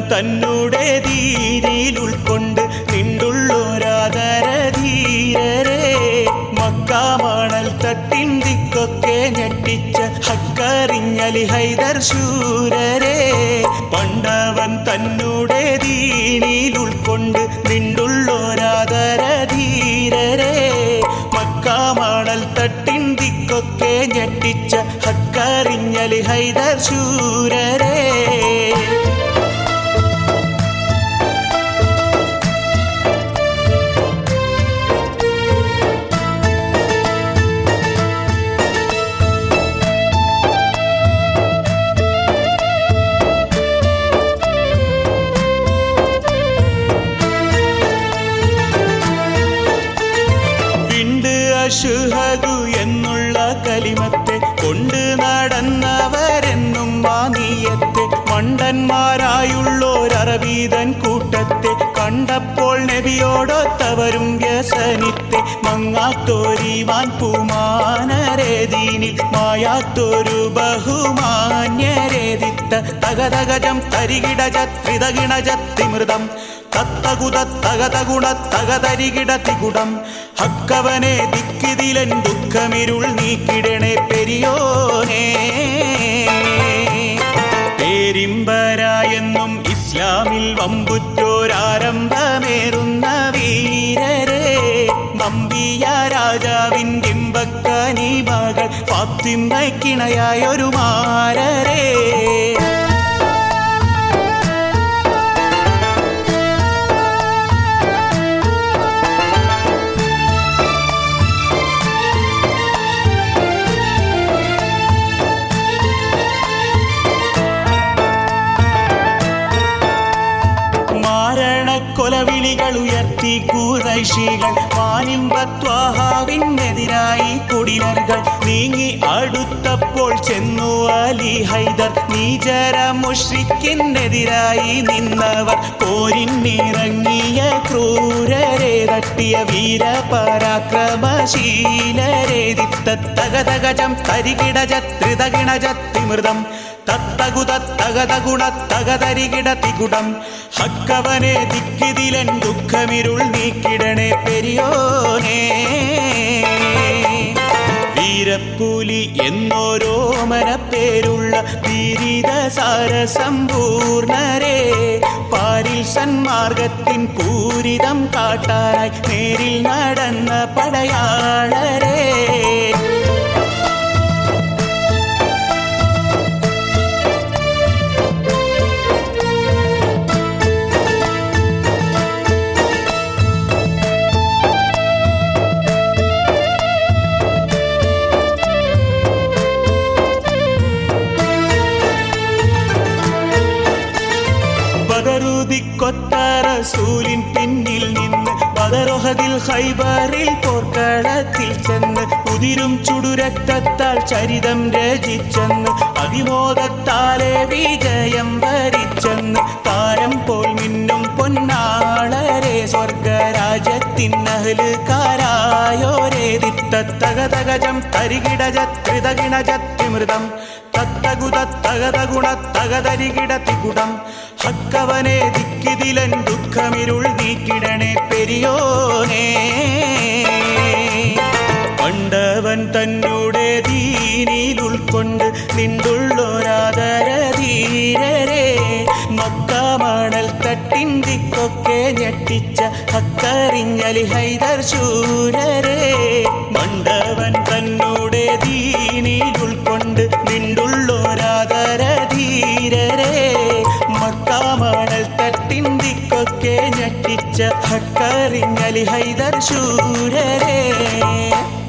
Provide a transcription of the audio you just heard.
തന്നെ ദീനിൽ ഉൾക്കൊണ്ട് നിണ്ടുള്ളൊരാദരധീരരെ മക്കാമണൽ തട്ടിൻ ദിക്കൊക്കെ ഞെട്ടിച്ച ഹക്കറിഞ്ഞലി ഹൈദർ ശൂരരെ പണ്ടവൻ തന്നെ ദീനിൽ ഉൾക്കൊണ്ട് നിണ്ടുള്ളൊരാദരധീരരെ മക്കാമണൽ തട്ടിൻ ദിക്കൊക്കെ ഞെട്ടിച്ച ഹക്കറിഞ്ഞലി ഹൈദർ ശൂരരെ വിണ്ട് അഷുഹദു എന്നുള്ള കലിമത്തെ കൊണ്ട് നടന്നവരെന്നും മാനീയത്തെ മണ്ടന്മാരായുള്ളോരറബീതൻ കൂട്ടത്തെ കണ്ടപ്പോൾ നബിയോടൊത്തവരും വ്യസനിത്തെ മങ്ങാത്തോരിവാൻ പൂമാനരേദീനിൽ മായാത്തൊരു ബഹുമാന്യരേദിത്ത തകതകജം തരികിടജത്രിതകിണജത്തിമൃതം തത്തകുത തകതഗുണ തകതരികിടത്തികുടം ഹക്കവനെ ദിക്കിതിലൻ ദുഃഖമിരുൾ നീക്കിടണേ പെരിയോനേ പേരിമ്പരായെന്നും ഇസ്ലാമിൽ വമ്പുറ്റോരാരംഭമേറുന്ന വീരരെ നമ്പിയ രാജാവിൻ്റെ ഇമ്പക്കനി മകൾ ഫാത്തിമയ്ക്കിണയായൊരു മാരരേ മാരണക്കൊലവിളികൾ ഉയർത്തി കൂറൈഷികൾ മാനിമ്പത്വാഹാവിനെതിരായി കുടിലர்கள் നീങ്ങി അടുത്തപ്പോൾ ചെന്നു അലി ഹൈദർ നീചര മുഷ്രിക്കിനെതിരായി നിന്നവർ പോരിന്നിറങ്ങിയ ക്രൂരരെ തട്ടിയ വീരപരാക്രമശീലരേതിത്ത തകതകജം തരികിടജത്രിതകിണജത്തിമൃതം തത്തകുത തകതഗുണ തകതരികിടത്തികുടം ഹക്കവനെ ദിക്കിതിലൻ ദുഃഖമിരുൾ നീക്കിടണേ പെരിയോനേ വീരപ്പുലി എന്നോരോമന പേരുള്ള ബിരിത സാരസമ്പൂർണരെ പാരിൽ സന്മാർഗത്തിൻ പൂരിതം കാട്ടാനായി നേരിൽ നടന്ന പടയാളരെ ബദറുദിക്കൊത്ത റസൂലിൻ പിന്നിൽ നിന്ന് ബദറുഹദിൽ ഹൈബറിൽ പോർക്കളത്തിൽ ചെന്ന് ഉതിരും ചുടുരക്തത്താൽ ചരിതം രചിച്ചെന്ന് അതിമോദത്താലെ വിജയം വരിച്ചെന്ന് താരം പോൽ മിന്നും പൊന്നാളരെ സ്വർഗരാജത്തിനഹലുകാരായോരേ ദിത്തത്തകതകജം തരികിടജത്രിതകിണജത്തിമൃതം തത്തകുത തകതഗുണ തകതരികിടത്തികുടം ഹക്കവനെ ദിക്കിതിലൻ ദുഃഖമിരുൾ നീക്കിടണേ പെരിയോനേ പണ്ടവൻ തന്നോടെ ദീനിൽ ഉൾക്കൊണ്ട് നിണ്ടുള്ളൊരാദരധീരരെ മക്കാമണൽ തട്ടിൻ ദിക്കൊക്കെ ഞെട്ടിച്ച ഹക്കറിഞ്ഞലി ഹൈദർ ശൂരരെ പണ്ടവൻ തന്നോടെ ദീനിൽ ഉൾക്കൊണ്ട് നിണ്ടുള്ളൊരാദരധീരരെ മക്കാമണൽ തട്ടിൻ ദിക്കൊക്കെ ഞെട്ടിച്ച ഹക്കറിഞ്ഞലി ഹൈദർ ശൂരരെ